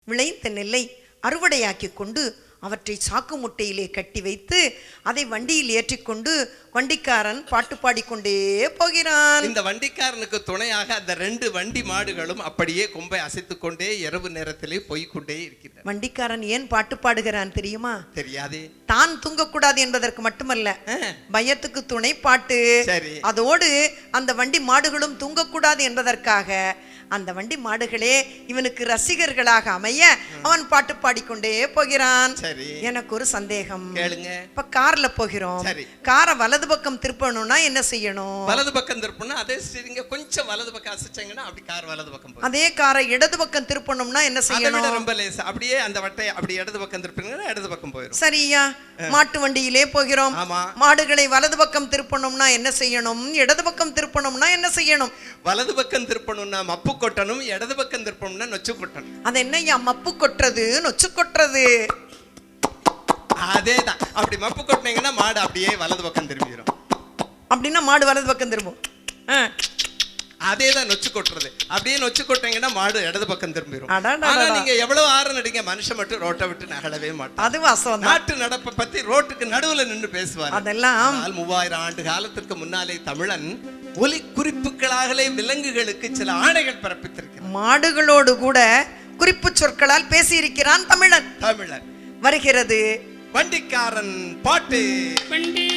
விளைந்த நெல்லை அறுவடையாக்கி கொண்டு அவற்றை சாக்கு முட்டையிலே கட்டி வைத்து அதை வண்டியில் ஏற்றிக்கொண்டு வண்டிக்காரன் பாட்டு பாடிக்கொண்டே போகிறான் இந்த வண்டிக்காரனுக்கு துணையாக அந்த ரெண்டு வண்டி மாடுகளும் அப்படியே கொம்பை அசைத்துக் கொண்டே இரவு நேரத்திலே போய்க்கொண்டே இருக்கின்றன வண்டிக்காரன் ஏன் பாட்டு பாடுகிறான் தெரியுமா தெரியாதே தான் தூங்கக்கூடாது என்பதற்கு மட்டுமல்ல ஆ, பயத்துக்கு துணை பாட்டு சரி அதோடு அந்த வண்டி மாடுகளும் தூங்கக்கூடாது என்பதற்காக அந்த வண்டி மாடுகளே இவனுக்கு ரசிகர்களாக அமைய அவன் பாட்டு பாடிக்கொண்டே போகிறான் சரி எனக்கு ஒரு சந்தேகம் கேளுங்க இப்ப கார்ல போகிறோம் சரி. காரை வலது பக்கம் திருப்பணும்னா என்ன செய்யணும் வலது பக்கம் திருப்பினா அதே ஸ்டீரிங்க கொஞ்சம் வலது பக்கம் அசைச்சாங்கன்னா அப்படி கார் வலது பக்கம் போகும் அதே காரை இடது பக்கம் திருப்பணும்னா என்ன அதை விட செய்யணும் ரொம்ப லேசா அப்படியே அந்த வட்டை அப்படி இடது பக்கம் திருப்பிங்கன்னா இடது பக்கம் போயிடும் சரியா மாட்டு வண்டியிலே போகிறோம் ஆமா மாடுகளை வலது பக்கம் திருப்பணும்னா என்ன செய்யணும் இடது பக்கம் திருப்பணும்னா என்ன செய்யணும் வலது பக்கம் திருப்பணும்னா மப்பு கொட்டணும் இடது பக்கம் திருப்பணும்னா நொச்சு கொட்டணும் அது என்னய்யா மப்பு கொட்டுறது நொச்சு கொட்டுறது அதேதான் அப்படி மப்பு கொட்டினீங்கன்னா மாடு அப்படியே வலது பக்கம் திரும்பிடும் அப்படின்னா மாடு வலது பக்கம் திரும்பும் ஆ. அதே தான் நொச்சு கொட்டுறது அப்படியே நொச்சு கொட்டினீங்கன்னா மாடு இடது பக்கம் திரும்பிடும் அடாடாடா. ஆனா நீங்க எவ்வளவு ஆறு நடிங்க மனுஷன் மட்டும் ரோட்டை விட்டு நகலவே மாட்டான் அது வாசம் தான் நாட்டு நடப்பை பத்தி ரோட்டுக்கு நடுவுல நின்னு பேசுவார் அதெல்லாம் ஆனால் மூவாயிரம் ஆண்டு காலத்திற்கு முன்னாலே தமிழன் ஒலி குறிப்புகளாகலே விலங்குகளுக்கு சில ஆணைகள் பிறப்பித்திருக்கிறார் மாடுகளோடு கூட குறிப்பு சொற்களால் பேசியிருக்கிறான் தமிழன் தமிழன் வருகிறது வண்டிக்காரன் பாட்டு வண்டி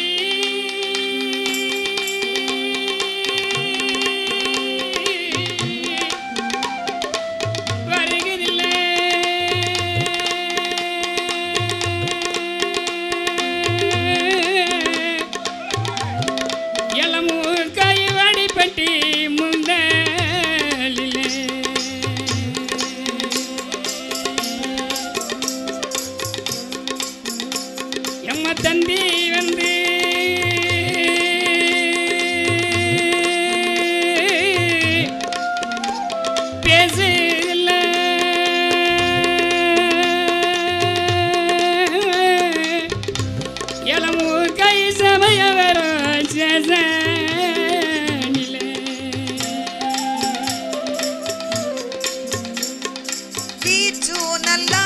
வருகிறதில்லை எலமூர் கைவாடிப்பட்டி முந்தலிலே எம்ம தந்தி வந்து பேசுதில்ல எலமூர் கை சமய வரும் சேசனிலே பீச்சு நல்லா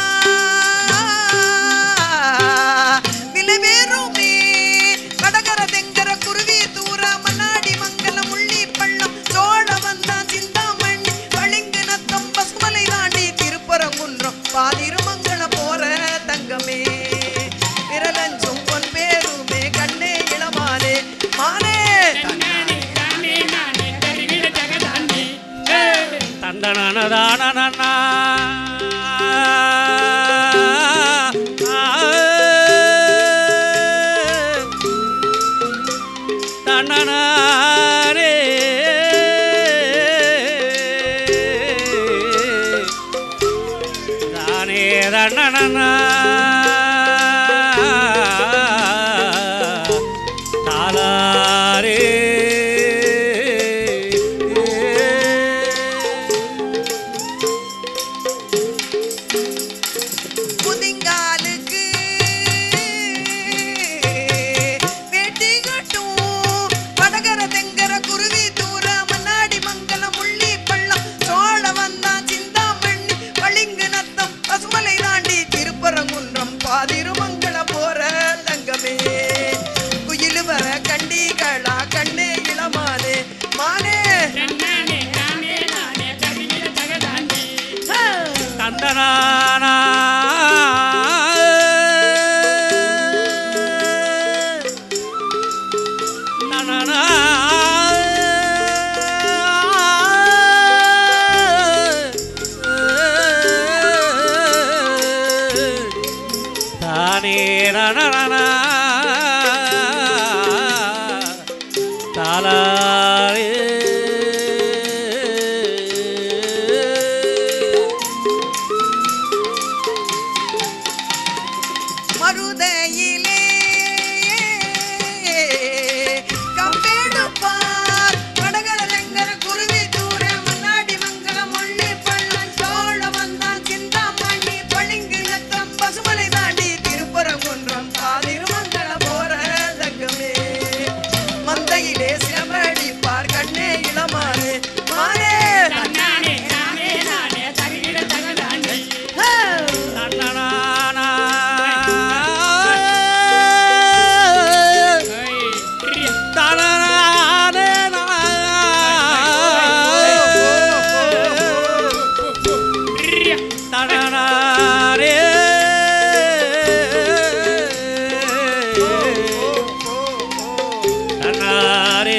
விலைவேறுமே கடகர தெங்கர குருவி தூர மன்னாடி மங்கலம் உள்ளி பள்ளம் சோழ வந்தான் சிந்தாமணி பளிங்கு நத்தம் பசுமலை தாண்டி திருப்பரங்குன்றம் பாதிருமங்கள போற தங்கமே விரலஞ்சும் பொன் பேருமே கண்ணே இளமானே மானே தன்னானே தானே நானே தருகிற ஜகதாண்டி தந்தனதானனா தன்னனாரே தானே தன்னனா தாலாரே புதிங்காலுக்கு வேட்டி கட்டும் வடகர தெங்கர குருவி தூர மன்னாடி மங்கலம் முள்ளி பள்ளம் சோழ வந்தான் சிந்தாமண்ணி பளிங்கு நத்தம் பசுமலை தாண்டி திருப்பரங்குன்றம் பாதிருமங்கள போற தங்கமே குயிலு வர கண்டிகளா கண்ணே இளமானே மானே தன்னானே தானே நானே தருகிற ஜகதாண்டி தந்தனானா நனனா தானே நனனா தாலாரே மருதையிலே கம்பேடுப்பார் வடகரலங்கர குருவி தூர மன்னாடி மங்கலம் முள்ளி பள்ளம் சோழ வந்தான் சிந்தாமணி பளிங்கு நத்தம் பசுமலை தாண்டி திருப்பரங்குன்றம் பாதிருமங்கல தடனாரே தன்னாரே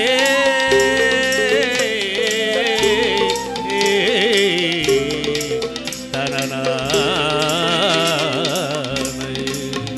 தனனானே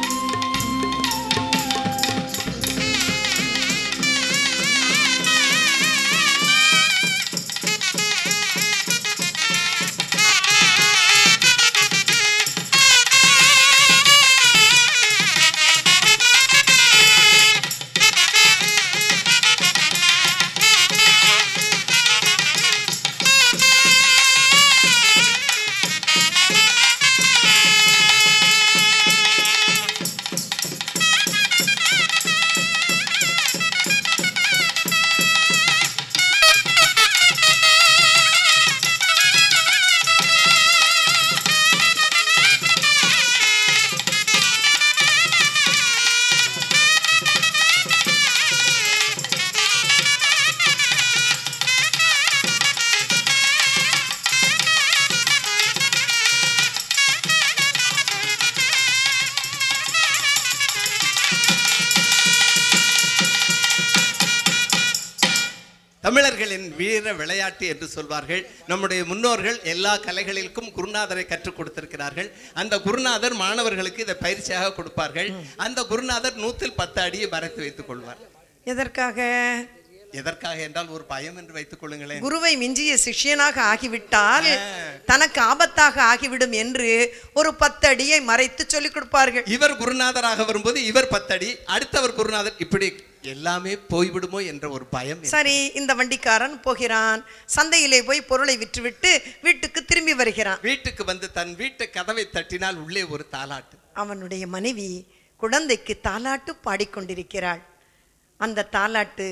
தமிழர்களின் வீர விளையாட்டு என்று சொல்வார்கள் நம்முடைய முன்னோர்கள் எல்லா கலைகளிற்கும் குருநாதரை கற்றுக் கொடுத்திருக்கிறார்கள் அந்த குருநாதர் மாணவர்களுக்கு இதை பயிற்சியாக கொடுப்பார்கள் அந்த குருநாதர் நூத்தில் பத்து அடியை வரைத்து வைத்துக் கொள்வார் எதற்காக எதற்காக என்றால் ஒரு பயம் என்று வைத்துக் கொள்ளுங்களேன் குருவை மிஞ்சிய சிஷ்யனாக ஆகிவிட்டால் தனக்கு ஆபத்தாக ஆகிவிடும் என்று ஒரு பத்தடியை மறைத்து சொல்லிக் கொடுப்பார்கள் இவர் குருநாதராக வரும்போது இவர் பத்தடி அடுத்தவர் குருநாதர் இப்படி எல்லாமே போய்விடுமோ என்ற ஒரு பயம் சரி இந்த வண்டிக்காரன் போகிறான் சந்தையிலே போய் பொருளை விற்றுவிட்டு வீட்டுக்கு திரும்பி வருகிறான் வீட்டுக்கு வந்து தன் வீட்டு கதவை தட்டினால் உள்ளே ஒரு தாலாட்டு அவனுடைய மனைவி குழந்தைக்கு தாலாட்டு பாடிக்கொண்டிருக்கிறாள் அந்த தாலாட்டு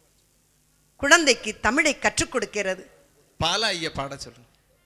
குழந்தைக்கு தமிழை கற்றுக் கொடுக்கிறது பாலா ஐயா பாட சொல்லுங்க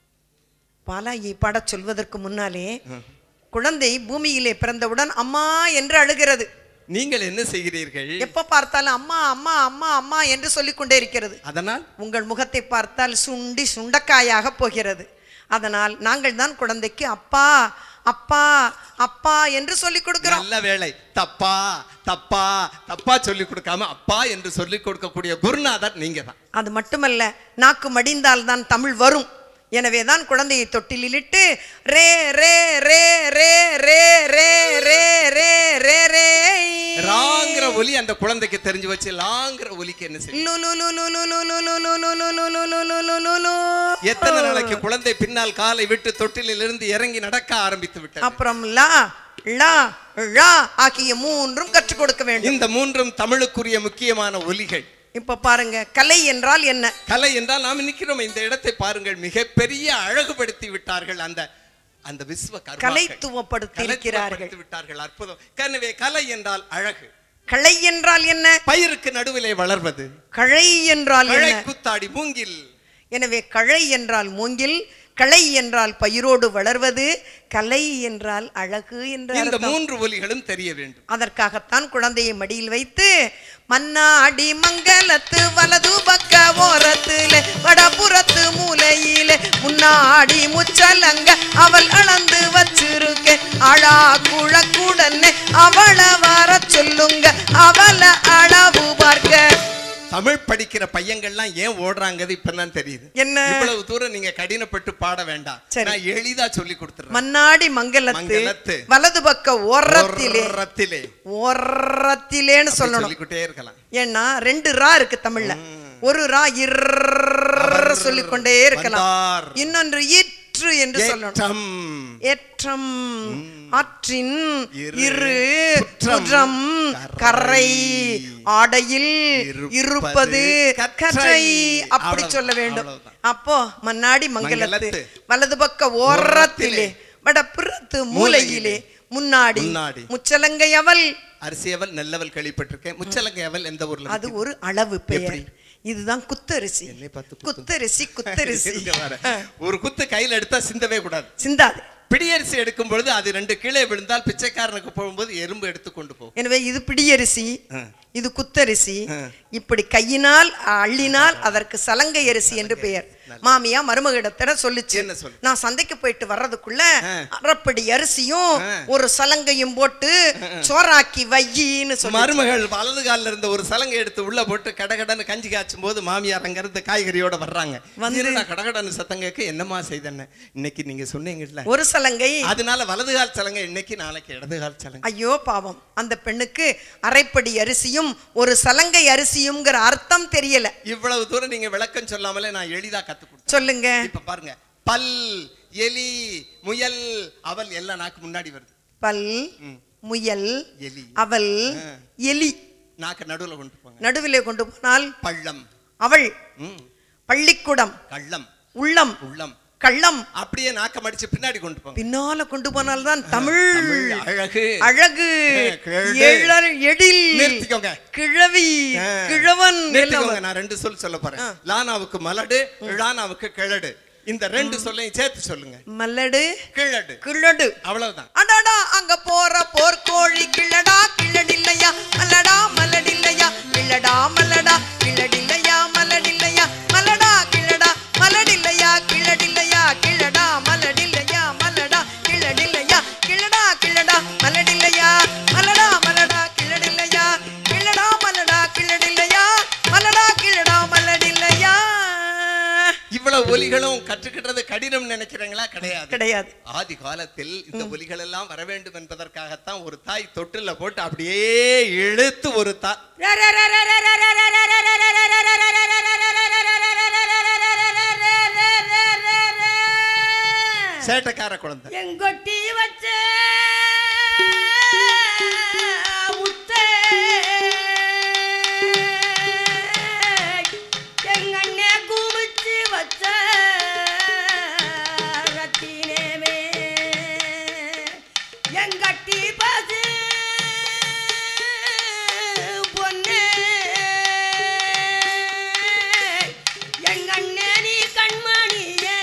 பாலாயை பாடச் சொல்வதற்கு முன்னாலே குழந்தை பூமியிலே பிறந்தவுடன் அம்மா என்று அழுகிறது நீங்கள் என்ன செய்கிறீர்கள் எப்ப பார்த்தாலும் அம்மா அம்மா அம்மா அம்மா என்று சொல்லிக் கொண்டே இருக்கிறது அதனால் உங்கள் முகத்தை பார்த்தால் சுண்டி சுண்டக்காயாக போகிறது அதனால் நாங்கள் தான் குழந்தைக்கு அப்பா அப்பா அப்பா என்று சொல்லிக் கொடுக்கிறோம் நல்ல வேளை தப்பா தப்பா தப்பா சொல்லி கொடுக்காம அப்பா என்று சொல்லி கொடுக்கக்கூடிய குருநாதர் நீங்க தான் அது மட்டுமல்ல நாக்கு மடிந்தால் தான் தமிழ் வரும் எனவே தான் குழந்தையை தொட்டிலிட்டு ரே ரே ரே ரே ரே ரே ரே ரே ரே ரே ராங்கிற ஒலி அந்த குழந்தைக்கு தெரிஞ்சு வச்சு லாங்கிற ஒலிக்கு என்ன செய்யும் லு லு லு லு லு லு லு லு லு லு லு லு லு லு லு லு லு லு. எத்தனை நாளைக்கு குழந்தை பின்னால் காலை விட்டு தொட்டிலில் இருந்து இறங்கி நடக்க ஆரம்பித்து விட்டது அப்புறம் லா லா ழா ஆகிய மூன்றும் கற்றுக் கொடுக்க வேண்டும் இந்த மூன்றும் தமிழுக்குரிய முக்கியமான ஒலிகள் இப்ப பாருங்க கலை என்றால் என்ன கலை என்றால் நாம் நிற்கிறோம் இந்த இடத்தை பாருங்கள் மிகப்பெரிய அழகுபடுத்தி விட்டார்கள் அந்த அந்த விஸ்வ கர்மாக்கள். கலைத்துவப்படுத்தி இருக்கிறார்கள் கலைத்துவப்படுத்தி விட்டார்கள் அற்புதம் எனவே கலை என்றால் அழகு களை என்றால் என்ன பயிருக்கு நடுவிலே வளர்வது கழை என்றால் கழை என்ன குத்தாடி மூங்கில் எனவே கழை என்றால் மூங்கில் களை என்றால் பயிரோடு வளர்வது கலை என்றால் அழகு என்ற இந்த அர்த்தம். மூன்று ஒலிகளும் தெரிய வேண்டும் அதற்காகத்தான் குழந்தையை மடியில் வைத்து மன்னாடி மங்கலத்து வலது பக்க ஓரத்திலே வடபுறத்து மூலையிலே முன்னாடி முச்சலங்க அவள் அளந்து வச்சிருக்க அழா குழக்குடனே அவளை வர சொல்லுங்க அவளை அளவு பார்க்க தமிழ் படிக்கிற பையங்கள்லாம் ஏன் ஓடுறாங்க இப்பதான் தெரியுது என்ன இவ்வளவு தூரம் நீங்க கடினப்பட்டு பாட வேண்டாம் சரி. நான் எளிதா சொல்லி கொடுத்துறேன் மன்னாடி மங்கலத்து மங்கலத்து. வலது பக்க ஓரத்திலே ஓரத்திலே ஓரத்திலேன்னு அப்படி சொல்லணும் சொல்லிக்கிட்டே இருக்கலாம் ஏன்னா ரெண்டு ரா இருக்கு தமிழ்ல ஒரு ரா இர் சொல்லிக்கொண்டே இருக்கலாம் வந்தார். இன்னொன்று இற்று என்று சொல்லணும் ஏற்றம் ஏற்றம் ஆற்றின் இரு, இரு குற்றம், குற்றம் கரை கரை, ஆடையில் இருப்பது, இருப்பது கற்றை. கற்றை அப்படி அவ்வளவு- சொல்ல வேண்டும் அவ்வளவுதான். அப்போ மன்னாடி மங்கலத்து மங்கலத்து. வலது பக்க ஓரத்திலே வடப்புறத்து மூலையிலே முன்னாடி முன்னாடி. முச்சலங்கை அவள் அரிசியவல் நல்லவல் கேள்விப்பட்டிருக்கேன் முச்சலங்கையவல் எந்த ஊர்ல அது இருக்கு? ஒரு அளவு பெயர் எப்படி? இதுதான் குத்தரிசி என்னை பார்த்து குத்து. குத்தரிசி குத்தரிசி இங்க பாரு. ஒரு குத்து கையில எடுத்தா சிந்தவே கூடாது சிந்தாது பிடியரிசி எடுக்கும் பொழுது அது ரெண்டு கீழே விழுந்தால் பிச்சைக்காரனுக்கு போகும்போது எறும்பு எடுத்து கொண்டு போகும் எனவே இது பிடியரிசி ஆ. இது குத்தரிசி ஆ. இப்படி கையினால் அள்ளினால் அதற்கு சலங்கை அரிசி என்று பெயர் மாமியா மருமகிடத்திட சொல்லுச்சு என்ன சொல்லு? நான் சந்தைக்கு போயிட்டு வர்றதுக்குள்ள ஆ. அரைப்படி அரிசியும் ஆ. ஒரு சலங்கையும் போட்டு சோறாக்கி வையின்னு சொல்லி மருமகள் வலது கால்ல இருந்த ஒரு சலங்கை எடுத்து உள்ள போட்டு கடகடன்னு கஞ்சி காய்ச்சும் போது மாமியார் அங்க இருந்து காய்கறியோட வர்றாங்க வந்து- வந்து கடகடன்னு சத்தம் கேட்க என்னம்மா செய்தேன்னு இன்னைக்கு நீங்க சொன்னீங்கல்ல ஒரு சலங்கை அதனால வலது கால் சலங்கை இன்னைக்கு நாளைக்கு இடது கால் சலங்கை ஐயோ பாவம் அந்த பெண்ணுக்கு அரைப்படி அரிசியும் ஒரு சலங்கை அரிசியும்ங்கிற அர்த்தம் தெரியல இவ்வளவு தூரம் நீங்க விளக்கம் சொல்லாமலே நான் எளிதா கத்து கொடுத்தேன் சொல்லுங்க இப்ப பாருங்க பல் எலி முயல் அவல் எல்லாம் நாக்கு முன்னாடி வருது பல் ம். முயல் எலி அவல் ஆ. எலி நாக்கு நடுவுல கொண்டு போங்க நடுவிலே கொண்டு போனால் பள்ளம் அவள் ம். பள்ளிக்குடம் கள்ளம் உள்ளம் உள்ளம் கள்ளம் அப்படியே நாக்க மடிச்சு பின்னாடி கொண்டு போங்க பின்னால கொண்டு போனால்தான் தமிழ் தமிழ் அழகு அழகு கேடு. எழல் எழில் நிறுத்திக்கோங்க கிழவி ஆ. கிழவன் எல்லாம் நிறுத்திக்கோங்க நான் ரெண்டு சொல் சொல்ல போறேன் லானாவுக்கு மலடு லானாவுக்கு கிழடு இந்த ரெண்டு சொல்லையும் சேர்த்து சொல்லுங்க மல்லடு கிழடு கிழடு அவ்வளவுதான் அடடா அங்க போற போர்க்கோழி கிழடா கிழடில்லையா மல்லடா மல்லடில்லையா கிழடா மல்லடா கிழடில்லையா மல்லடில்லையா மல்லடா கிழடா மல்லடில்லையா கிழடில்லையா கிழடா மல்லடில்லையா மல்லடா கிழடில்லையா கிழடா கிழடா மல்லடில்லையா மல்லடா மல்லடா கிழடில்லையா கிழடா மல்லடா கிழடில்லையா மல்லடா கிழடா மல்லடில்லையா இவ்வளவு ஒலிகளும் கற்றுக்கிட்டது கடினம் நினைக்கிறீங்களா கிடையாது கிடையாது ஆதி காலத்தில் இந்த ஒலிகள் எல்லாம் வர வேண்டும் என்பதற்காகத்தான் ஒரு தாய் தொட்டில்ல போட்டு அப்படியே இழுத்து ஒரு தா சேட்டைக்கார குழந்தை எங்கொட்டி வச்ச முத்த எங்கண்ணே குமிச்சு வச்ச ரத்தினமே எங்கட்டி பசு பொண்ணு எங்கண்ணே நீ கண்மணியே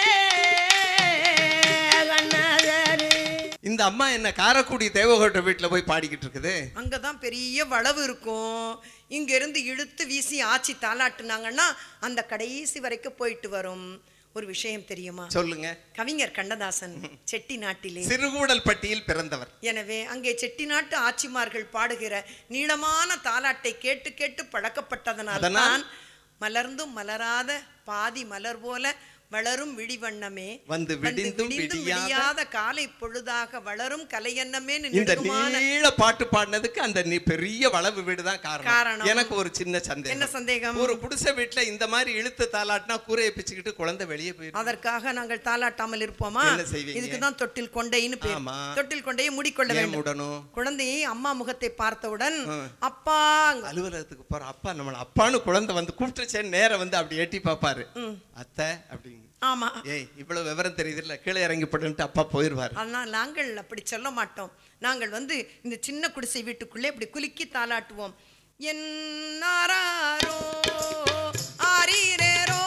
கண்ணாதரு இந்த அம்மா என்ன காரக்குடி தேவகோட்டை வீட்டுல போய் பாடிக்கிட்டு இருக்குது அங்கதான் பெரிய வளவு இருக்கும் இங்க இருந்து இழுத்து வீசி ஆச்சி தாளாட்டுனாங்கன்னா அந்த கடைசி வரைக்கும் போயிட்டு வரும் ஒரு விஷயம் தெரியுமா சொல்லுங்க கவிஞர் கண்ணதாசன் செட்டி நாட்டிலே சிறுகூடல் பட்டியில் பிறந்தவர் எனவே அங்கே செட்டிநாட்டு ஆட்சிமார்கள் பாடுகிற நீளமான தாலாட்டை கேட்டு கேட்டு பழக்கப்பட்டதனால் அதனால்? தான் மலர்ந்தும் மலராத பாதி மலர் போல வளரும் விழிவண்ணமே வந்து விடிந்தும் விடியாத விடியாத காலை பொழுதாக வளரும் கலையன்னமேன்னு இந்த நெடுகுமான நீள பாட்டு பாடினதுக்கு அந்த நீ பெரிய வளவு வீடு தான் காரணம் காரணம். எனக்கு ஒரு சின்ன என்ன சந்தேகம் சந்தேகம் ஒரு குடிசை வீட்டுல இந்த மாதிரி இழுத்து தாளாட்டினா கூரையை பிச்சுக்கிட்டு குழந்தை வெளியே போயிடும் அதற்காக நாங்கள் தாலாட்டாமல் இருப்போமா என்ன செய்வீங்க? இதுக்கு தான் தொட்டில் கொண்டைன்னு பேர் ஆமா. தொட்டில் கொண்டையை மூடிக்கொள்ள ஏன் வேண்டும் முடணும் குழந்தையை அம்மா முகத்தை பார்த்தவுடன் ம். அப்பா அலுவலகத்துக்கு போற அப்பா நம்மள அப்பான்னு குழந்தை வந்து கூப்பிட்டுச்சேன்னு நேரம் வந்து அப்படி எட்டி பார்ப்பாரு அத்தை அப்படிங்க ஆமா ஏய் இவ்வளவு விவரம் தெரியுது இல்ல கீழே இறங்கி படுன்ட்டு அப்பா போயிருவாரு ஆனால் நாங்கள் அப்படி சொல்ல மாட்டோம் நாங்கள் வந்து இந்த சின்ன குடிசை வீட்டுக்குள்ளே இப்படி குலுக்கி தாளாட்டுவோம் என்னாரோ ஆரீரேரோ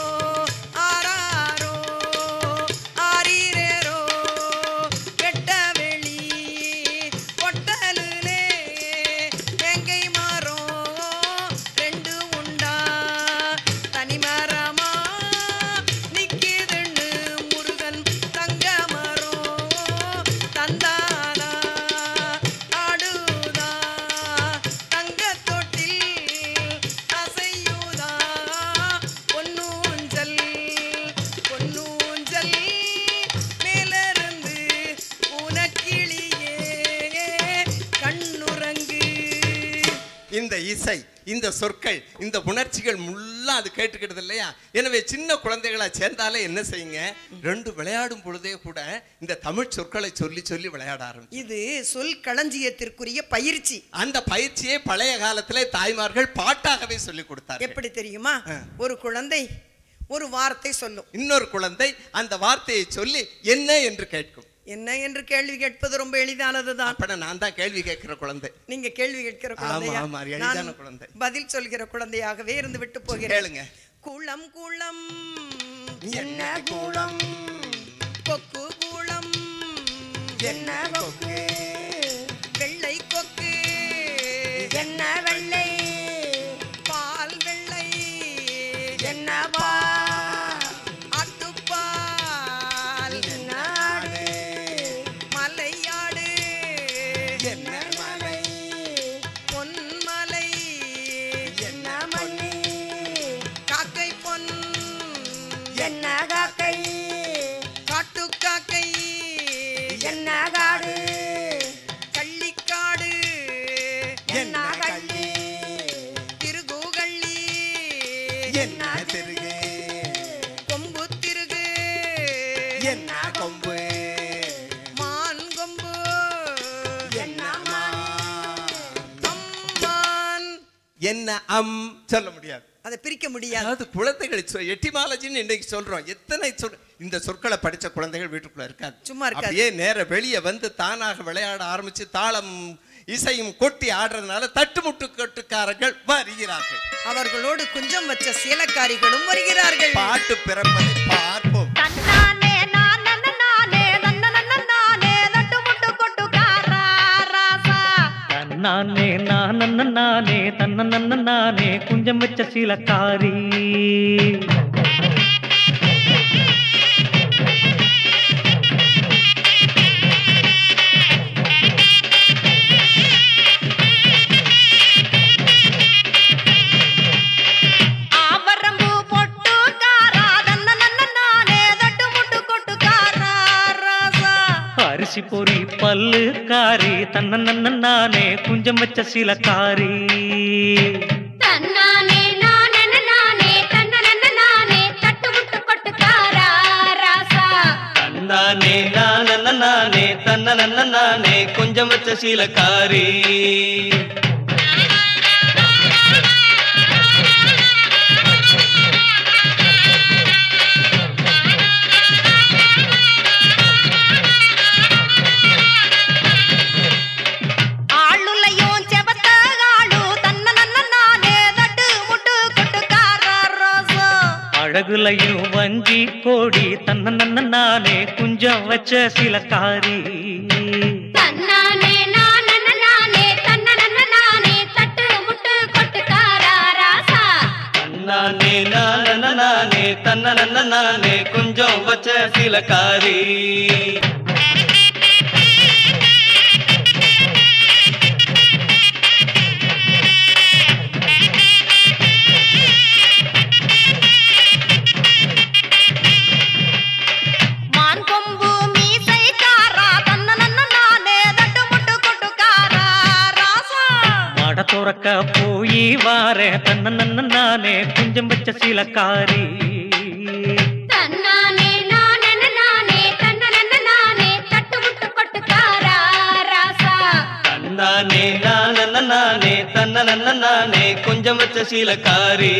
ஆராரோ ஆரீரேரோ வெட்ட வெளி பொட்டலுலே வெங்கை மரம் ரெண்டு உண்டா தனி மரமா நிக்கிதுன்னு முருகன் தங்க மரம் தந்தானா ஆடுதா தங்க தொட்டில் அசையுதா பொன்னூஞ்சல் பொன்னூஞ்சல் மேலிருந்து உனக்கிளியே கண்ணுறங்கு இந்த இசை இந்த சொற்கள் இந்த உணர்ச்சிகள் முள்ளா அது கேட்டுக்கிட்டது இல்லையா எனவே சின்ன குழந்தைகளா சேர்ந்தாலே என்ன செய்யுங்க ரெண்டு விளையாடும் பொழுதே கூட இந்த தமிழ் சொற்களை சொல்லி சொல்லி விளையாட ஆரம்பிச்சு இது சொல் களஞ்சியத்திற்குரிய பயிற்சி அந்த பயிற்சியை பழைய காலத்திலே தாய்மார்கள் பாட்டாகவே சொல்லி கொடுத்தார்கள் எப்படி தெரியுமா ஒரு குழந்தை ஒரு வார்த்தை சொல்லும் இன்னொரு குழந்தை அந்த வார்த்தையை சொல்லி என்ன என்று கேட்கும் என்ன என்று கேள்வி கேட்பது ரொம்ப எளிதானதுதான் அப்ப நான் தான் கேள்வி கேட்கிற குழந்தை நீங்க கேள்வி கேட்கிற ஆமா, குழந்தையா ஆமா, எளிதான நான் குழந்தை. பதில் சொல்கிற குழந்தையாகவே இருந்து விட்டு போகிறேன் கேளுங்க குளம் குளம் என்ன கூடம் கொக்கு குளம் என்ன கொக்கு வெள்ளை கொக்கு என்ன வெள்ளை பால் வெள்ளை என்னவா என்ன காடு கள்ளிக்காடு என்ன கள்ளி திருகூகள்ளி என்ன திருகு கொம்பு திருகு என்ன கொம்பு மான் கொம்பு என்ன மான்? அம்மான் என்ன அம் சொல்ல முடியாது அதை பிரிக்க முடியாது அதாவது குழந்தைகள் சொ- எட்டிமாலஜின்னு இன்னைக்கு சொல்றோம் எத்தனை சொல் இந்த சொற்களை படிச்ச குழந்தைகள் வீட்டுக்குள்ள இருக்காது சும்மா இருக்காது. அப்படியே நேர வெளியே வந்து தானாக விளையாட ஆரம்பிச்சு தாளம் இசையும் கொட்டி ஆடுறதுனால தட்டுமுட்டு கொட்டுக்காரர்கள் வருகிறார்கள் அவர்களோடு குஞ்சம் வச்ச சீலக்காரிகளும் வருகிறார்கள் பாட்டு பிறப்பதை பார்ப்போம் தன்னானே நானே நானே நன்ன நானே தட்டு முட்டு கொட்டுக்காரா ராசா தன்னானே நானன்ன நானே தன்ன நன்ன நானே குஞ்சம் வச்ச சீலக்காரி ஆவரம்பு பொட்டுக்காரா தன்ன நன்ன நானே தட்டு முட்டு கொட்டுக்காரா ராசா அரிசி பொறி பல்லு காரி தன்ன நன்ன நானே குஞ்சம் வச்ச சீலக்காரி தன்னானே நானே நானே தன்ன நானே தட்டு முட்டு கொட்டுக்காரா ராசா தன்னானே நானன்ன நானே தன்ன நன்ன நானே குஞ்சம் வச்ச சீலக்காரி ஆளுலையும் செவத்த ஆளு தன்ன நன்ன நானே தட்டு முட்டு கொட்டுக்காரா ராசா அழகுலையும் வஞ்சி கோடி தன்ன நன்ன நானே குஞ்சம் வச்ச சீலக்காரி தன்னானே நானே நானே தன்ன நன்ன நானே தட்டு முட்டு கொட்டுக்காரா ராசா தன்னானே நானன்ன நானே தன்ன நன்ன நானே குஞ்சம் வச்ச சீலக்காரி மான் கொம்பு மீசைக்காரா தன்ன நன்ன நானே தட்டு முட்டு கொட்டுக்காரா ராசா மட துறக்க போய் வாரே தன்ன நன்ன நானே குஞ்சம் வச்ச சீலக்காரி தன்னானே நானே நானே தன்ன நன்ன நானே தட்டு முட்டு கொட்டுக்காரா ராசா தன்னானே நானன்ன நானே தன்ன நன்ன நானே குஞ்சம் வச்ச சீலக்காரி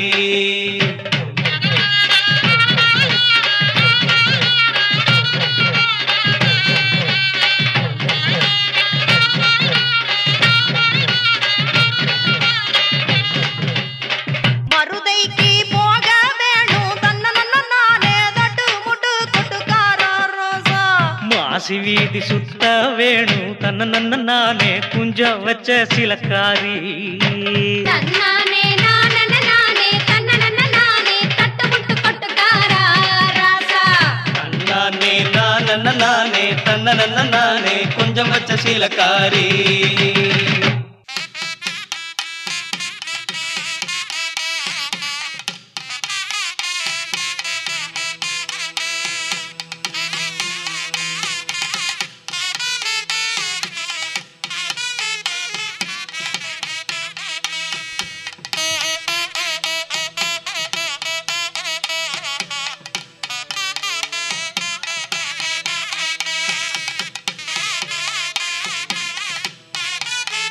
மருதைக்கு போக வேணும் தன்ன நன்ன நானே தட்டு முட்டு கொட்டுக்காரா ராசா மாசி வீதி சுத்த வேணு தன்ன நன்ன நானே குஞ்சம் வச்ச சீலக்காரி தன்னானே நானே நானே தன்ன நன்ன நானே தட்டு முட்டு கொட்டுக்காரா ராசா தன்னானே நானன்ன நானே தன்ன நன்ன நானே குஞ்சம் வச்ச சீலக்காரி தன்னானே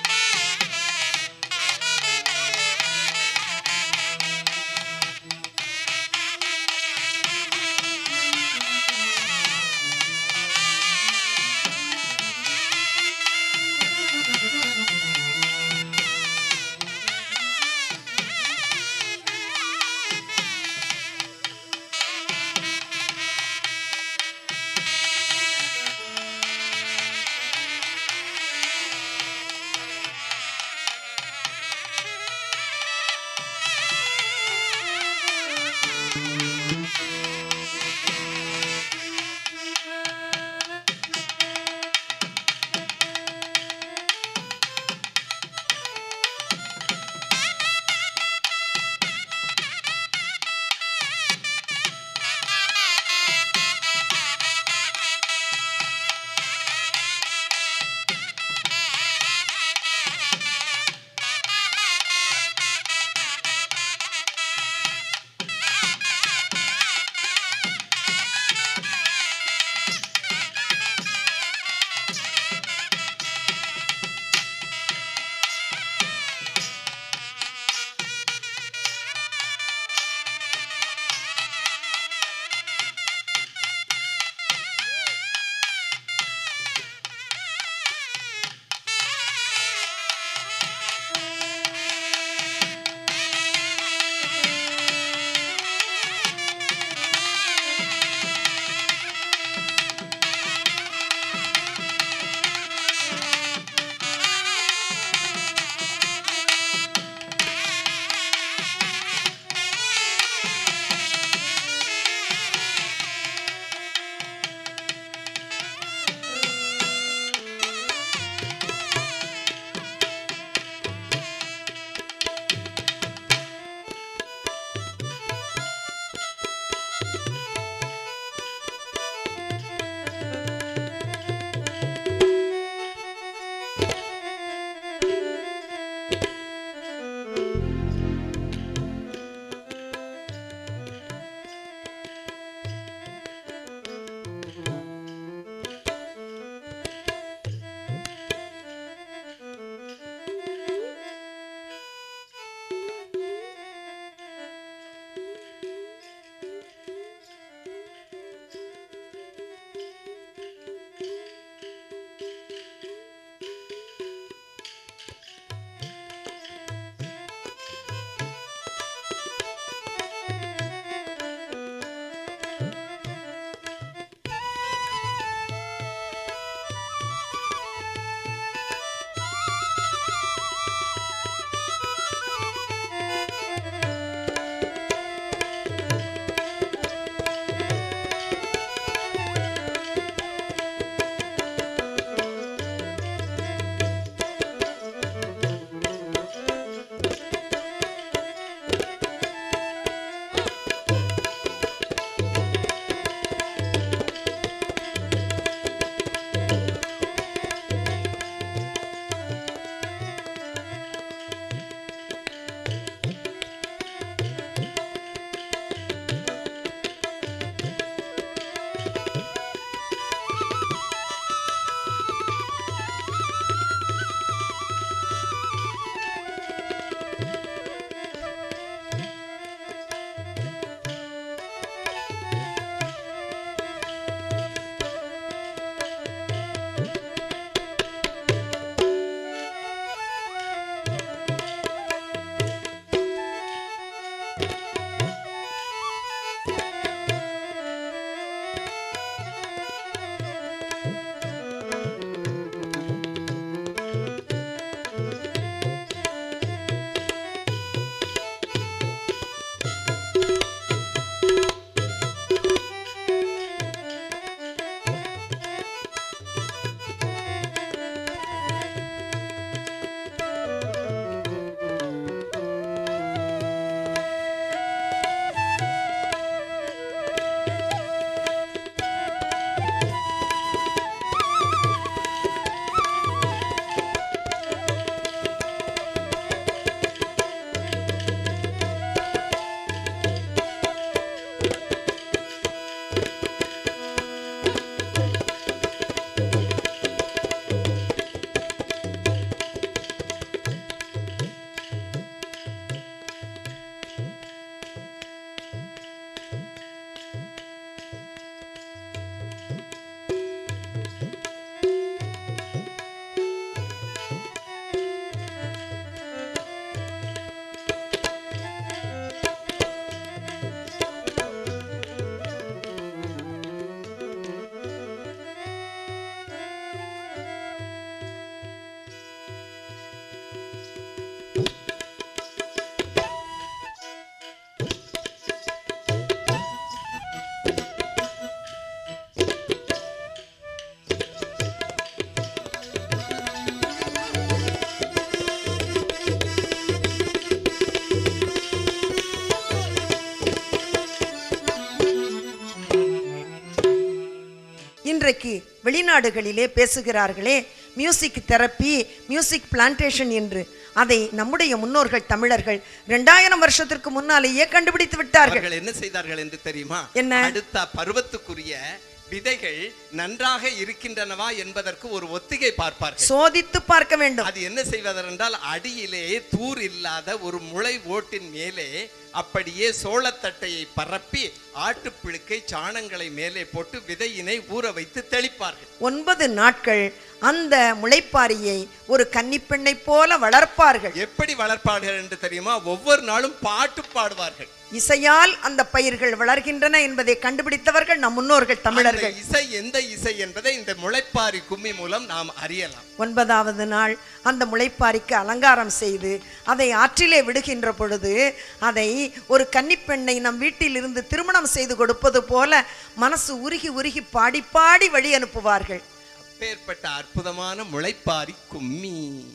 இன்றைக்கு வெளிநாடுகளிலே பேசுகிறார்களே மியூசிக் தெரப்பி மியூசிக் பிளான்டேஷன் என்று அதை நம்முடைய முன்னோர்கள் தமிழர்கள் ரெண்டாயிரம் வருஷத்திற்கு முன்னாலேயே கண்டுபிடித்து விட்டார்கள் அவர்கள் என்ன செய்தார்கள் என்று தெரியுமா என்ன? அடுத்த பருவத்துக்குரிய விதைகள் நன்றாக இருக்கின்றனவா என்பதற்கு ஒரு ஒத்திகை பார்ப்பார்கள் சோதித்து பார்க்க வேண்டும் அது என்ன செய்வதென்றால் அடியிலே தூர் இல்லாத ஒரு முளை ஓட்டின் மேலே அப்படியே சோளத்தட்டையை பரப்பி ஆட்டுப்புழுக்கை சாணங்களை மேலே போட்டு விதையினை ஊற வைத்து தெளிப்பார்கள் ஒன்பது நாட்கள் அந்த முளைப்பாரியை ஒரு கன்னிப்பெண்ணை போல வளர்ப்பார்கள் எப்படி வளர்ப்பார்கள் என்று தெரியுமா ஒவ்வொரு நாளும் பாட்டு பாடுவார்கள் இசையால் அந்த பயிர்கள் வளர்கின்றன என்பதை கண்டுபிடித்தவர்கள் நம் முன்னோர்கள் தமிழர்கள் அந்த இசை எந்த இசை என்பதை இந்த முளைப்பாரி கும்மி மூலம் நாம் அறியலாம் ஒன்பதாவது நாள் அந்த முளைப்பாரிக்கு அலங்காரம் செய்து அதை ஆற்றிலே விடுகின்ற பொழுது அதை ஒரு கன்னிப்பெண்ணை நம் வீட்டில் இருந்து திருமணம் செய்து கொடுப்பது போல மனசு உருகி உருகி பாடி பாடி வழி அனுப்புவார்கள் அப்பேற்பட்ட அற்புதமான முளைப்பாரி கும்மி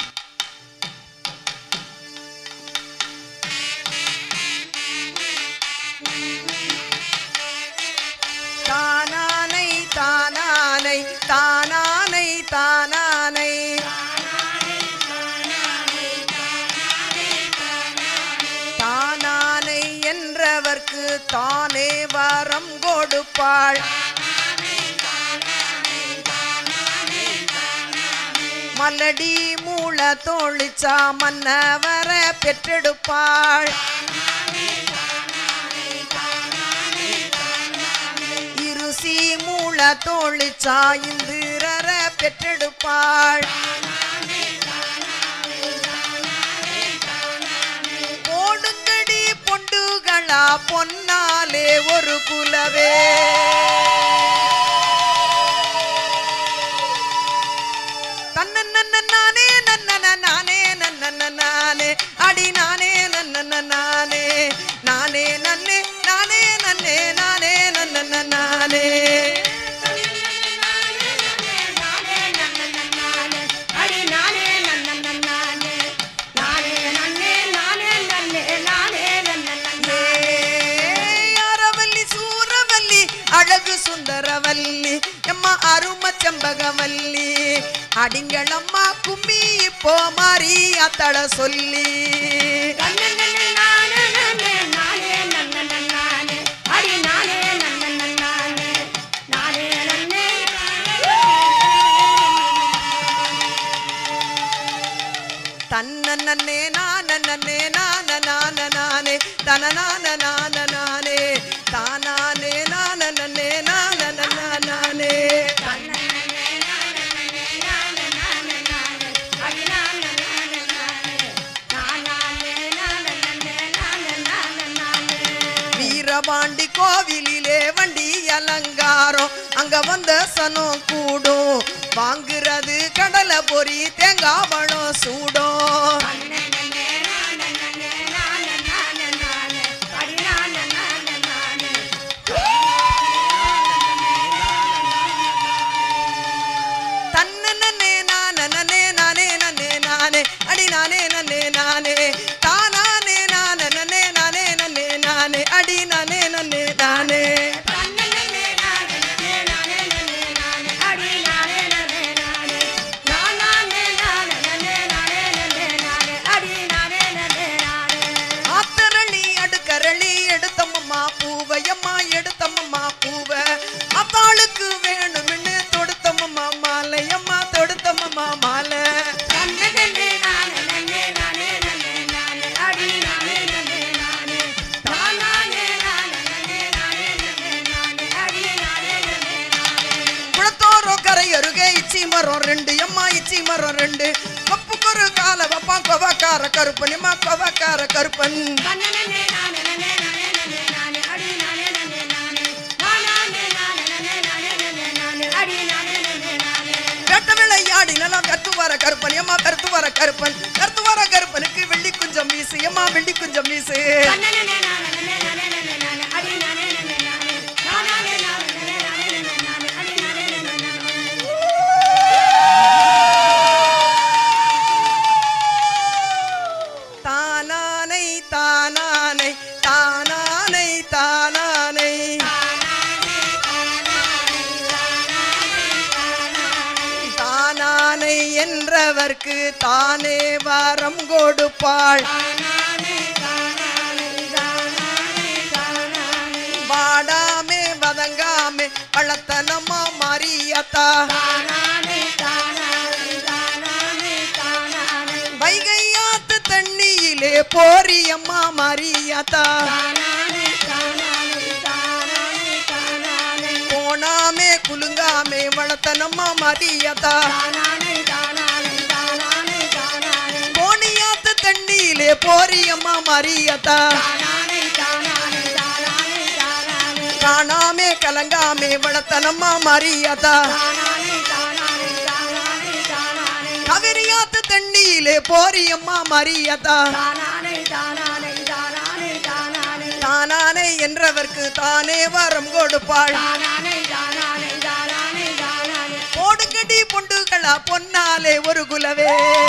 தானானை தானானை தானானை தானானை தானானை என்றவர்க்கு தானே வரம் கொடுப்பாள் மலடி மூல தோழிச்சா மன்னவர பெற்றெடுப்பாள் இருசி மூல தோழிச்சா இந்திரர பெற்றெடுப்பாள் போடுங்கடி பொண்டுகளா பொன்னாலே ஒரு குலவே தன்னன்ன நானே நன்னன நானே நன்னன நானே அடி நானே நன்னன நானே நானே நன்னே நானே நன்னே நானே நன்னன நானே யாரவல்லி சூரவல்லி அழகு சுந்தரவல்லி எம்மா அரும செம்பகவல்லி அடிங்களம்மா கும்மி இப்போ மாறி அத்தள சொல்லி தன்னே நானே நான நான நானே தன நான நான நானே தானானே நானே நான நானே வீரபாண்டி கோவிலிலே வண்டி அலங்காரம் அங்க வந்த சனம் கூடும் வாங்குறது கடலை பொறி தேங்காய் பழம் சூடும் தன்னே நானே நானே நன்னே நானே அடி நானே நன்னே நானே தானானே நானே நானே நன்னே நானே அடி நானே நன்னே நானே ஆத்தரளி அடுக்கரளி எடுத்தம்மம்மா பூவையம்மா எடுத்தம்மம்மா பூவ அத்தாளுக்கு வேணும்னு தொடுத்தம்மம்மா மாலையம்மா தொடுத்தம்மம்மா மாலை குளத்தோரம் கரை அருகே இச்சி மரம் ரெண்டு எம்மா இச்சி மரம் ரெண்டு கப்புக்கொரு கால வப்பா கொவக்கார கருப்பன் எம்மா கொவக்கார கருப்பன் கட்ட விளையாடி நல்லா கத்து வர கருப்பன் எம்மா கருத்து வர கருப்பன் கருத்து வர கருப்பனுக்கு வெள்ளி குஞ்சம் மீசு எம்மா வெள்ளி குஞ்சம் மீசு தானானை தானானை தானானை தானானை என்றவர்க்கு தானே வரம் கொடுப்பாள் வாடாமே வதங்காமே வளத்தனமா மாறியத்தா வைகையாத்து தண்ணியிலே போரியம்மா மாறியத்தா போனாமே குலுங்காமே வளத்தனமா மாறியத்தா போனியாத்து தண்ணியிலே போரியம்மா மாறியத்தா காணாமே கலங்காமே வளத்தனமா மாறியதா கவிரியாத்து தண்ணியிலே போரியம்மா மாறியதா தானானே என்றவர்க்கு தானே வரம் கொடுப்பாள் போடுங்கடி பொண்டுகளா பொன்னாலே ஒரு குலவே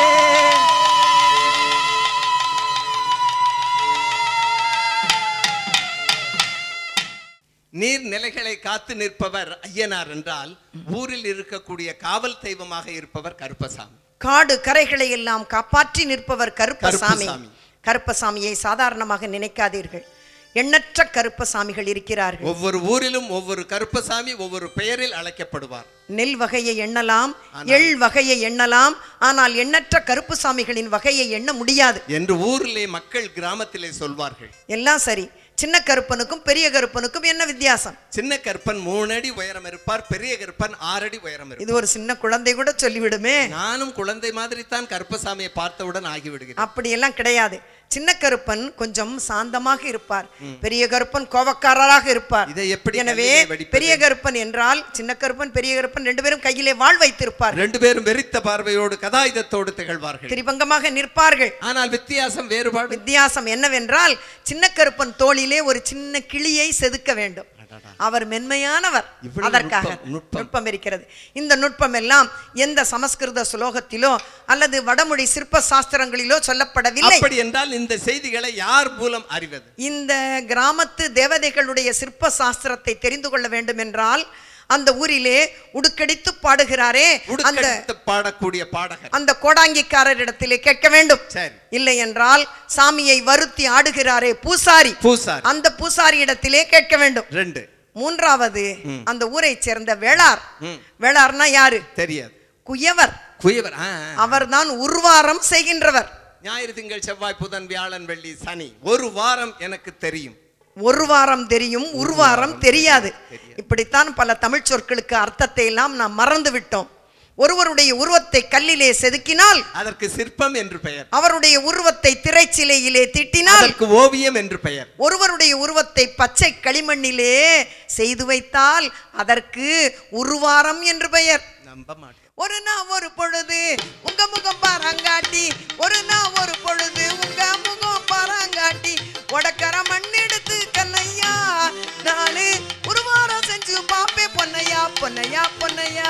நீர்நிலைகளை காத்து நிற்பவர் ஐயனார் என்றால் ஊரில் இருக்கக்கூடிய காவல் தெய்வமாக இருப்பவர் கருப்பசாமி காடு கரைகளை எல்லாம் காப்பாற்றி நிற்பவர் கருப்பசாமி கருப்பசாமி. கருப்பசாமியை சாதாரணமாக நினைக்காதீர்கள் எண்ணற்ற கருப்பசாமிகள் இருக்கிறார்கள் ஒவ்வொரு ஊரிலும் ஒவ்வொரு கருப்பசாமி ஒவ்வொரு பெயரில் அழைக்கப்படுவார் நெல் வகையை எண்ணலாம் எள் வகையை எண்ணலாம் ஆனால் எண்ணற்ற கருப்புசாமிகளின் வகையை எண்ண முடியாது என்று ஊரிலே மக்கள் கிராமத்திலே சொல்வார்கள் எல்லாம் சரி சின்ன கருப்பனுக்கும் பெரிய கருப்பனுக்கும் என்ன வித்தியாசம் சின்ன கருப்பன் மூணு அடி உயரம் இருப்பார் பெரிய கருப்பன் ஆறு அடி உயரம் இருப்பார் இது ஒரு சின்ன குழந்தை கூட சொல்லிவிடுமே நானும் குழந்தை மாதிரி தான் கருப்பசாமியை பார்த்தவுடன் ஆகிவிடுகிறேன் அப்படியெல்லாம் கிடையாது சின்ன கருப்பன் கொஞ்சம் சாந்தமாக இருப்பார் பெரிய கருப்பன் கோபக்காரராக இருப்பார் இதை எப்படி எனவே கல்லிலே வடிப்பது? பெரிய கருப்பன் என்றால் சின்ன கருப்பன் பெரிய கருப்பன் ரெண்டு பேரும் கையிலே வாழ் வைத்திருப்பார் ரெண்டு பேரும் வெறித்த பார்வையோடு கதாயுதத்தோடு திகழ்வார்கள் திரிபங்கமாக நிற்பார்கள் ஆனால் வித்தியாசம் வேறுபாடு வித்தியாசம் என்னவென்றால் சின்ன கருப்பன் தோளிலே ஒரு சின்ன கிளியை செதுக்க வேண்டும் அவர் மென்மையானவர் இவ்வளவு அதற்காக நுட்பம், நுட்பம். நுட்பம் இருக்கிறது இந்த நுட்பம் எல்லாம் எந்த சமஸ்கிருத சுலோகத்திலோ அல்லது வடமொழி சிற்ப சாஸ்திரங்களிலோ சொல்லப்படவில்லை அப்படி என்றால் இந்த செய்திகளை யார் மூலம் அறிவது இந்த கிராமத்து தேவதைகளுடைய சிற்ப சாஸ்திரத்தை தெரிந்து கொள்ள வேண்டும் என்றால் அந்த ஊரிலே உடுக்கடித்து பாடுகிறாரே அந்த உடுக்கடித்து பாடக்கூடிய பாடகர் அந்த கோடாங்கிக்காரரிடத்திலே கேட்க வேண்டும் சரி இல்லை என்றால் சாமியை வருத்தி ஆடுகிறாரே பூசாரி பூசாரி அந்த பூசாரி இடத்திலே கேட்க வேண்டும் ரெண்டு மூன்றாவது அந்த ஊரைச் சேர்ந்த வேளார் ம். வேளார்னா யாரு தெரியாது குயவர் குயவர் ஆ, ஆ. அவர்தான் உருவாரம் செய்கின்றவர் ஞாயிறு திங்கள் செவ்வாய் புதன் வியாழன் வெள்ளி சனி ஒரு வாரம் எனக்கு தெரியும் ஒரு வாரம் தெரியும் உருவாரம் தெரியாது இப்படித்தான் பல தமிழ் சொற்களுக்கு அர்த்தத்தை எல்லாம் நாம் மறந்து விட்டோம் ஒருவருடைய உருவத்தை கல்லிலே செதுக்கினால் அதற்கு சிற்பம் என்று பெயர் அவருடைய உருவத்தை திரைச்சிலையிலே தீட்டினால் அதற்கு ஓவியம் என்று பெயர் ஒருவருடைய உருவத்தை பச்சை களிமண்ணிலே செய்து வைத்தால் அதற்கு உருவாரம் என்று பெயர் நம்ப மாட்டேன் ஒரு நாள் ஒரு பொழுது உங்க முகம் பாராங்காட்டி ஒரு நாள் ஒரு பொழுது உங்க முகம் பாராங்காட்டி உடக்கர மண் எடுத்து கண்ணையா நானு உருவாரம் செஞ்சு பாப்பே பொன்னையா பொன்னையா பொன்னையா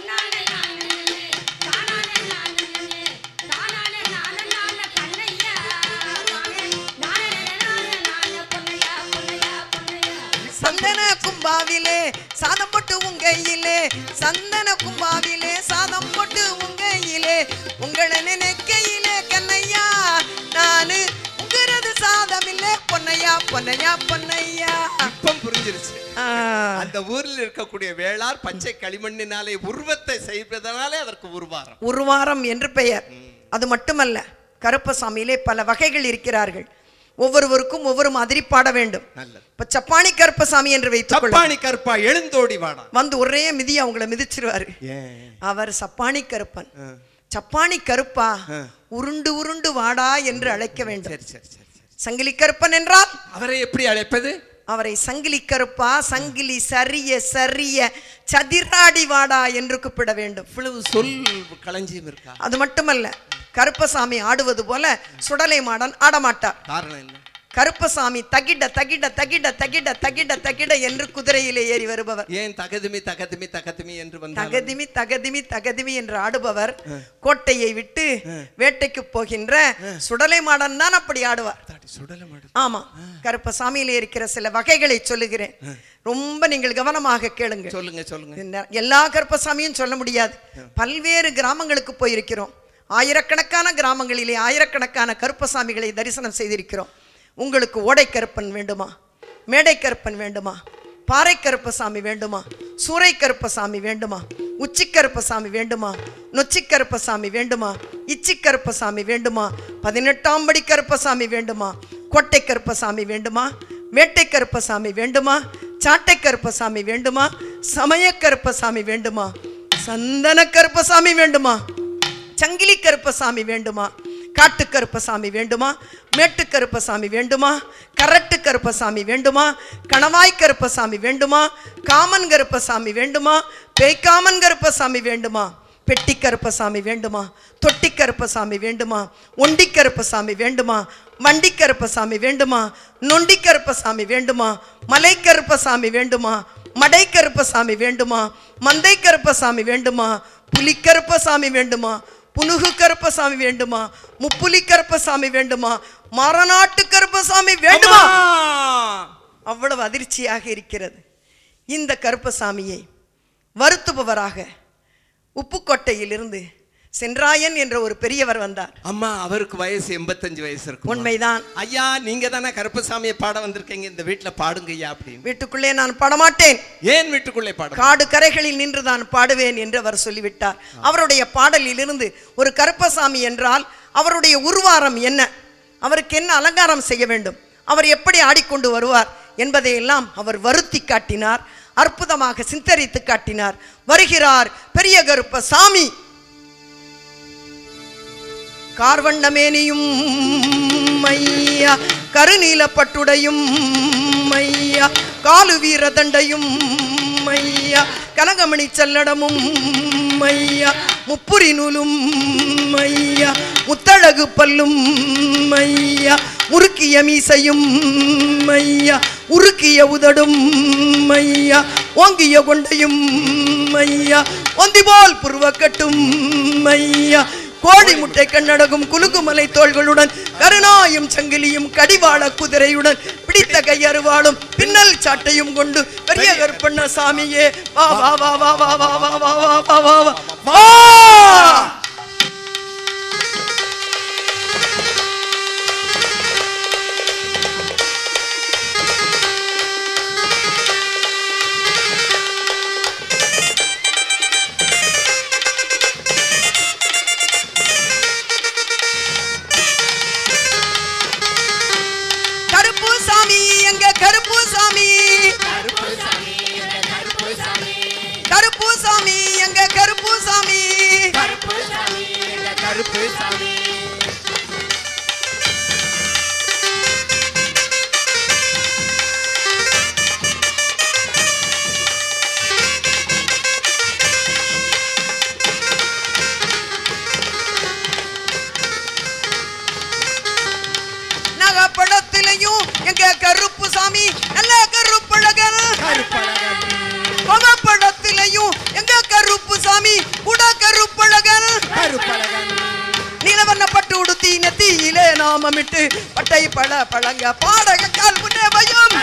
சந்தன கும்பாவிலே சாதம் போட்டு உங்கையிலே சந்தன கும்பாவிலே சாதம் போட்டு உங்கையிலே உங்களை நினைக்கையிலே கண்ணையா நானு உங்கிறது சாதம் இல்லே பொன்னையா பொன்னையா பொன்னையா இப்பம் புரிஞ்சிருச்சு ஆ, அந்த ஊரில் இருக்கக்கூடிய வேளார் பச்சை களிமண்ணினாலே உருவத்தை செய்வதனாலே அதற்கு உருவாரம் உருவாரம் என்று பெயர் அது மட்டுமல்ல கருப்பசாமியிலே பல வகைகள் இருக்கிறார்கள் ஒவ்வொருவருக்கும் ஒவ்வொரு மாதிரி பாட வேண்டும் நல்லது இப்ப சப்பானி கருப்பசாமி என்று வைத்துக் கொள்ளும் சப்பானி கருப்பா எழுந்தோடி வாடா வந்து ஒரே மிதி அவங்கள மிதிச்சிருவாரு ஏன் அவர் சப்பானி கருப்பன் சப்பானி கருப்பா உருண்டு உருண்டு வாடா என்று அழைக்க வேண்டும் சரி சரி சரி சரி சங்கிலி கருப்பன் என்றால் அவரை எப்படி அழைப்பது அவரை சங்கிலி கருப்பா சங்கிலி சரிய சரிய சதிராடி வாடா என்று கூப்பிட வேண்டும் இவ்வளவு சொல் களஞ்சியம் இருக்கா அது மட்டுமல்ல கருப்பசாமி ஆடுவது போல சுடலை மாடன் ஆடமாட்டார் காரணம் என்ன கருப்பசாமி தகிட தகிட தகிட தகிட தகிட தகிட என்று குதிரையிலே ஏறி வருபவர் ஏன் தகதுமி தகதுமி தகதுமி என்று வந்தால் தகதிமி தகதிமி தகதிமி என்று ஆடுபவர் கோட்டையை விட்டு வேட்டைக்கு போகின்ற சுடலை மாடன் தான் அப்படி ஆடுவார் சுடல மாடு ஆமா கருப்பசாமியிலே இருக்கிற சில வகைகளை சொல்லுகிறேன் ரொம்ப நீங்கள் கவனமாக கேளுங்க சொல்லுங்க சொல்லுங்க இந்த எல்லா கருப்பசாமியும் சொல்ல முடியாது பல்வேறு கிராமங்களுக்கு போயிருக்கிறோம் ஆயிரக்கணக்கான கிராமங்களிலே ஆயிரக்கணக்கான கருப்பசாமிகளை தரிசனம் செய்திருக்கிறோம் உங்களுக்கு ஓடை கருப்பன் வேண்டுமா மேடை கருப்பன் வேண்டுமா பாறை கருப்பசாமி வேண்டுமா சூறை கருப்பசாமி வேண்டுமா உச்சி கருப்பசாமி வேண்டுமா நொச்சி கருப்பசாமி வேண்டுமா இச்சி கருப்பசாமி வேண்டுமா பதினெட்டாம் படி கருப்பசாமி வேண்டுமா கோட்டை கருப்பசாமி வேண்டுமா வேட்டை கருப்பசாமி வேண்டுமா சாட்டை கருப்பசாமி வேண்டுமா சமய கருப்பசாமி வேண்டுமா சந்தன கருப்பசாமி வேண்டுமா சங்கிலி கருப்பசாமி வேண்டுமா காட்டு கருப்பசாமி வேண்டுமா மேட்டு கருப்பசாமி வேண்டுமா கரட்டு கருப்பசாமி வேண்டுமா கணவாய் கருப்பசாமி வேண்டுமா காமன் கருப்பசாமி வேண்டுமா பேய்க்காமன் கருப்பசாமி வேண்டுமா பெட்டி கருப்பசாமி வேண்டுமா தொட்டி கருப்பசாமி வேண்டுமா ஒண்டி கருப்பசாமி வேண்டுமா வண்டி கருப்பசாமி வேண்டுமா நொண்டி கருப்பசாமி வேண்டுமா மலை கருப்பசாமி வேண்டுமா மடை கருப்பசாமி வேண்டுமா மந்தை கருப்பசாமி வேண்டுமா புலி கருப்பசாமி வேண்டுமா புனுகு கருப்பசாமி வேண்டுமா முப்புலி கருப்பசாமி வேண்டுமா மரநாட்டு கருப்பசாமி வேண்டுமா அவ்வளவு அதிர்ச்சியாக இருக்கிறது இந்த கருப்பசாமியை வருத்துபவராக உப்புக்கோட்டையிலிருந்து சென்றாயன் என்ற ஒரு பெரியவர் வந்தார் அம்மா அவருக்கு வயசு எண்பத்தஞ்சு வயசு இருக்கும் உண்மைதான் ஐயா நீங்க தானே கருப்பசாமியை பாட வந்திருக்கீங்க இந்த வீட்டுல பாடுங்க ஐயா அப்படின்னு வீட்டுக்குள்ளே நான் பாடமாட்டேன் ஏன் வீட்டுக்குள்ளே பாட காடு கரைகளில் நின்று தான் பாடுவேன் என்று அவர் சொல்லிவிட்டார் அவருடைய பாடலிலிருந்து ஒரு கருப்பசாமி என்றால் அவருடைய உருவாரம் என்ன அவருக்கு என்ன அலங்காரம் செய்ய வேண்டும் அவர் எப்படி ஆடிக்கொண்டு வருவார் என்பதையெல்லாம் அவர் வருத்தி காட்டினார் அற்புதமாக சித்தரித்து காட்டினார் வருகிறார் பெரிய கருப்பசாமி கார்வண்ணமேனியும் மையா கருநீலப்பட்டுடையும் மையா காலு வீர தண்டையும் மையா கனகமணி சல்லடமும் மையா முப்புரி நூலும் மையா முத்தழகு பல்லும் மையா முறுக்கிய மீசையும் மையா உருக்கிய உதடும் மையா ஓங்கிய கொண்டையும் மையா ஒந்தி போல் புருவக்கட்டும் மையா கோழி முட்டை கண்ணடகும் குலுக்குமலை தோள்களுடன் கருணாயும் சங்கிலியும் கடிவாள குதிரையுடன் பிடித்த கையறுவாளும் பின்னல் சாட்டையும் கொண்டு பெரிய கருப்பண்ண சாமியே வா வா வா வா வா வா வா வா வா வா வா வா வா கருப்பு சாமி எங்க கருப்பு சாமி கருப்பு சாமி எங்க கருப்பு சாமி நகப்படத்திலையும் எங்க கருப்பு சாமி நல்ல கருப்பழகன் முகப்படத்திலையும் எங்க கருப்பு சாமி கூட கருப்பழகன் நீலவண்ணப்பட்டு உடுத்தி நெத்தியிலே நாமமிட்டு பட்டை பழ பழங்க பாடக கால் முன்னே பயம்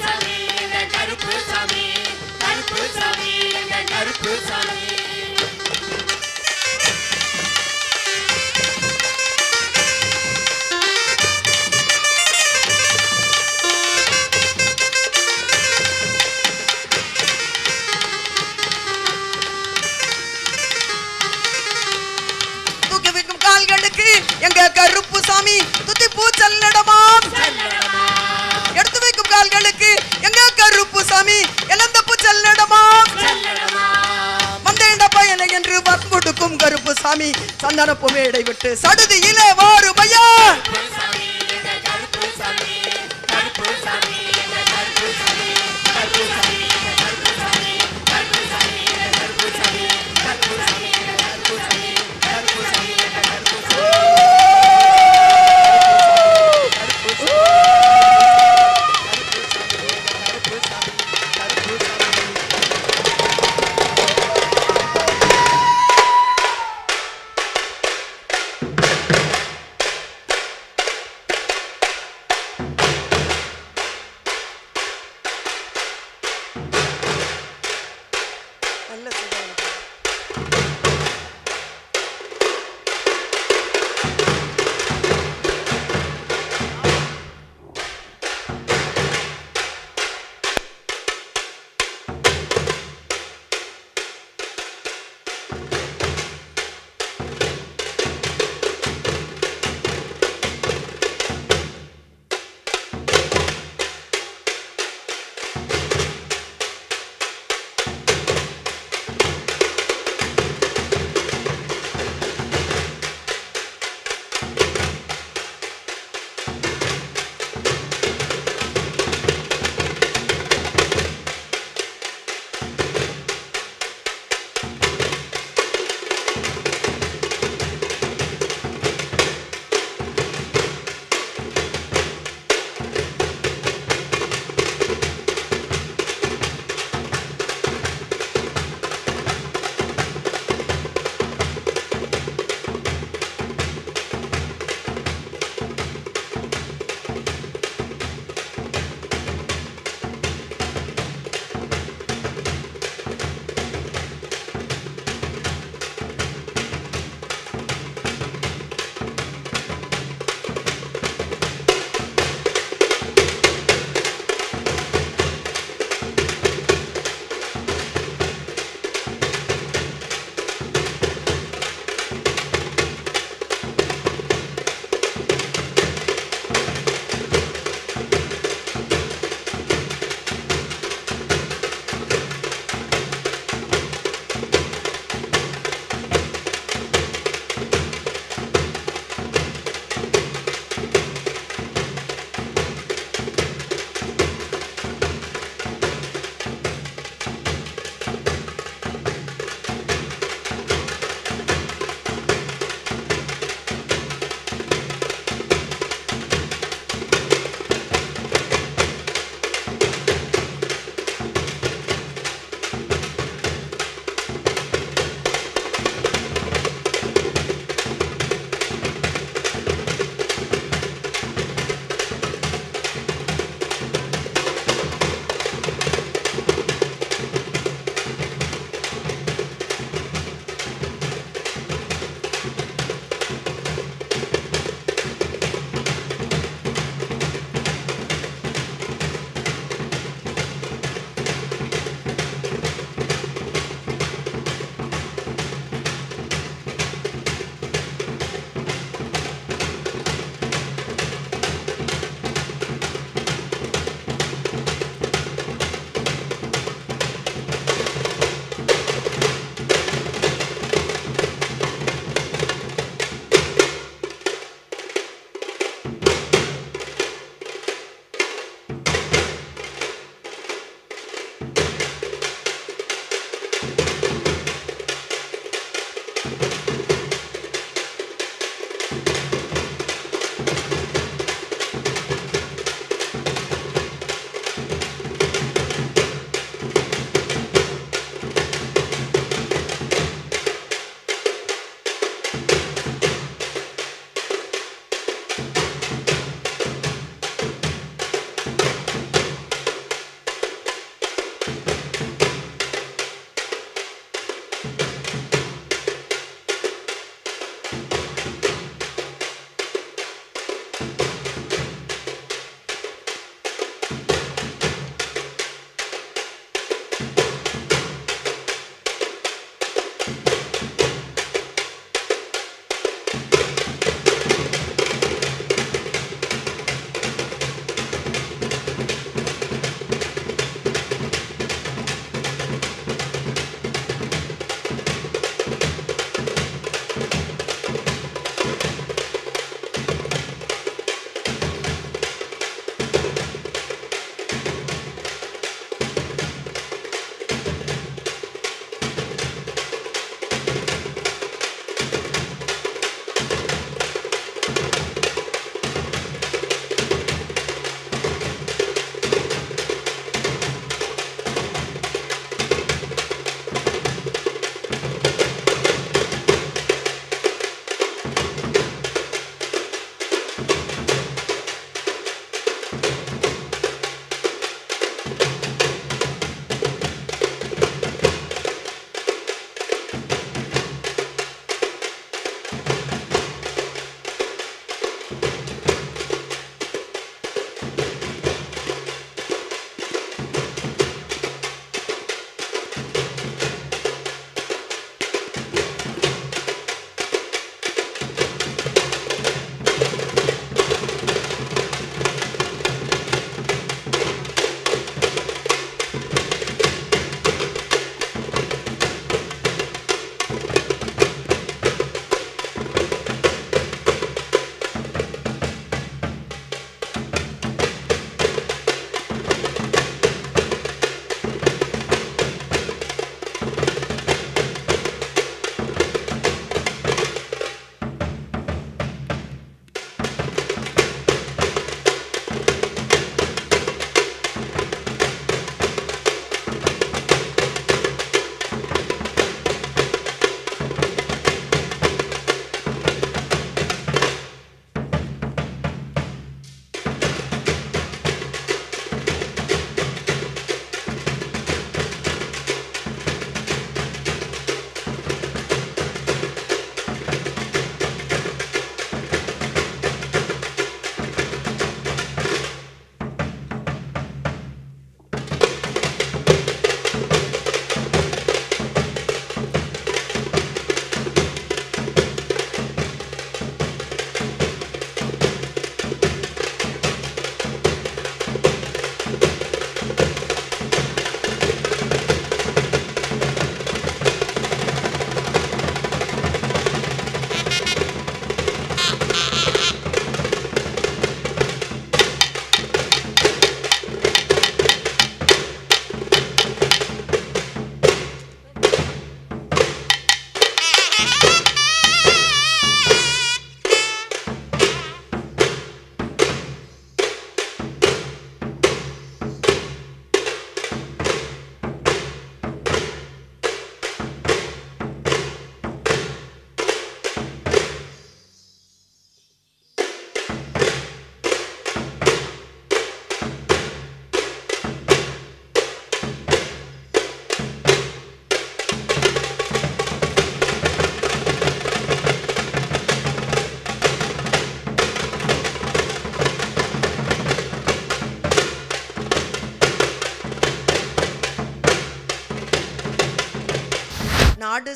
தூக்கி வைக்கும் கால்களுக்கு எங்க கருப்பு சாமி துத்தி பூ செல்லடமாம் எடுத்து வைக்கும் கால்களுக்கு எங்க கருப்பு சாமி இழந்த பூ செல்லடமாம் வந்தேண்ட பயலை என்று வற்புடுக்கும் கருப்பு சாமி சந்தன மேடை விட்டு சடுதியிலே வாரு பையா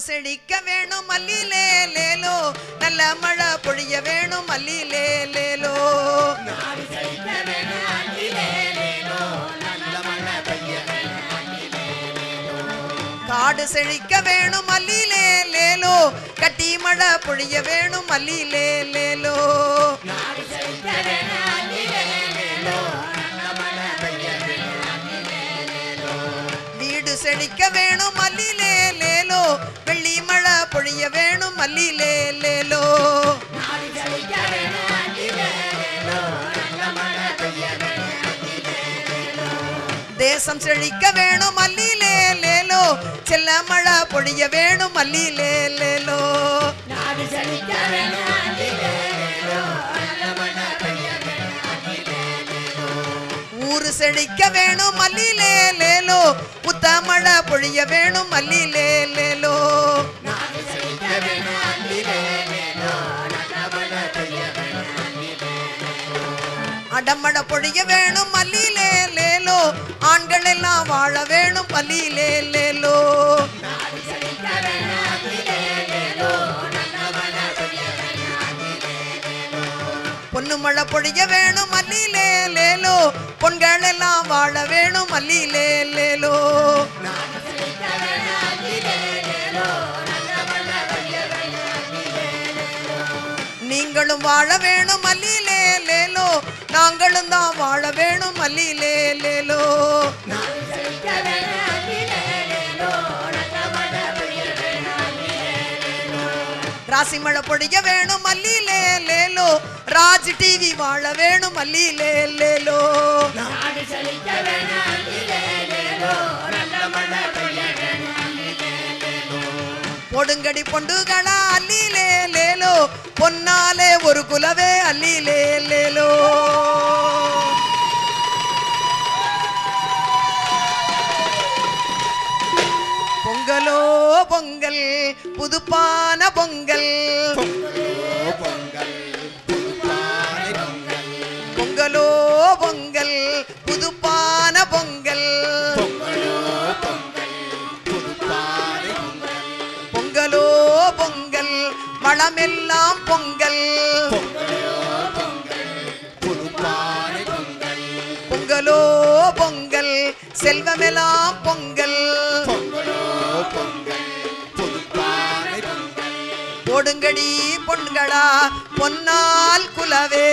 செழிக்க வேணும் மல்லிலே லேலோ நல்ல மழை பொழிய வேணும் மல்லிலே லேலோ காடு செழிக்க வேணும் மல்லிலே லேலோ கட்டி மழை பொழிய வேணும் மல்லிலே லேலோ வீடு செழிக்க வேணும் மல்லிலே லேலோ வெள்ளி மழை பொழிய வேணும் மல்லிலே லேலோ தேசம் செழிக்க வேணும் மல்லிலே லேலோ செல்ல மழை பொழிய வேணும் மல்லிலே லேலோ ஊரு செழிக்க வேணும் மல்லிலே லேலோ புத்த மழை பொழிய வேணும் மல்லிலே லேலோ அடமட பொழிய வேணும் மல்லிலே லேலோ ஆண்கள் எல்லாம் வாழ வேணும் மல்லிலே லேலோ பொண்ணு மழை பொழிய வேணும் மல்லிலே லேலோ பொண்கள் எல்லாம் வாழ வேணும் மல்லிலே லேலோ நீங்களும் வாழ வேணும் மல்லிலே லேலோ நாங்களும் தான் வாழ வேணும் மல்லிலே லேலோ ராசி மழை பொழிய வேணும் மல்லிலே லேலோ ராஜ் டிவி வாழ வேணும் மல்லிலே லேலோ பொடுங்கடி பொண்டுகளா அல்லிலே லேலோ பொன்னாலே ஒரு குலவே அல்லிலே லேலோ பொங்கலோ பொங்கல் புதுப்பான பொங்கல் பொங்கலோ பொங்கல் புதுப்பான பொங்கல் பொங்கலோ பொங்கல் வளமெல்லாம் பொங்கல் பொங்கலோ பொங்கல் செல்வமெல்லாம் பொங்கல் போடுங்கடி பொண்களா பொன்னால் குலவே